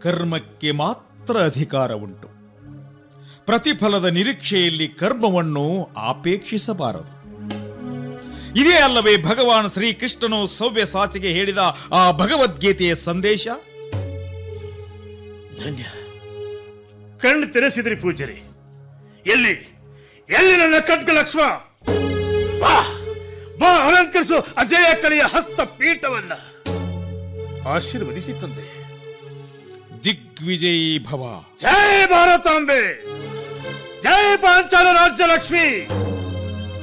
ಕರ್ಮಕ್ಕೆ ಮಾತ್ರ ಅಧಿಕಾರ ಉಂಟು ಪ್ರತಿಫಲದ ನಿರೀಕ್ಷೆಯಲ್ಲಿ ಕರ್ಮವನ್ನು ಆಪೇಕ್ಷಿಸಬಾರದು ಇದೇ ಅಲ್ಲವೇ ಭಗವಾನ್ ಶ್ರೀಕೃಷ್ಣನು ಸವ್ಯಸಾಚಿಗೆ ಹೇಳಿದ ಆ ಭಗವದ್ಗೀತೆಯ ಸಂದೇಶ ಧನ್ಯ ಕಣ್ಣು ತೆರೆಸಿದ್ರಿ ಪೂಜರಿ ಎಲ್ಲಿ ಎಲ್ಲಿ ನನ್ನ ಖಡ್ಗ ಲಕ್ಷ್ಮ ಬಾ ಬಾ ಅಲಂಕರಿಸು ಅಜಯ ಕಲೆಯ ಹಸ್ತ ಪೀಠವನ್ನ ಆಶೀರ್ವದಿಸಿ ತಂದೆ ದಿಗ್ವಿಜಯೀ ಭವ ಜೈ ಭಾರತಾಂಬೆ ಜೈ ಪಾಂಚಾಲ ರಾಜ್ಯ ಲಕ್ಷ್ಮಿ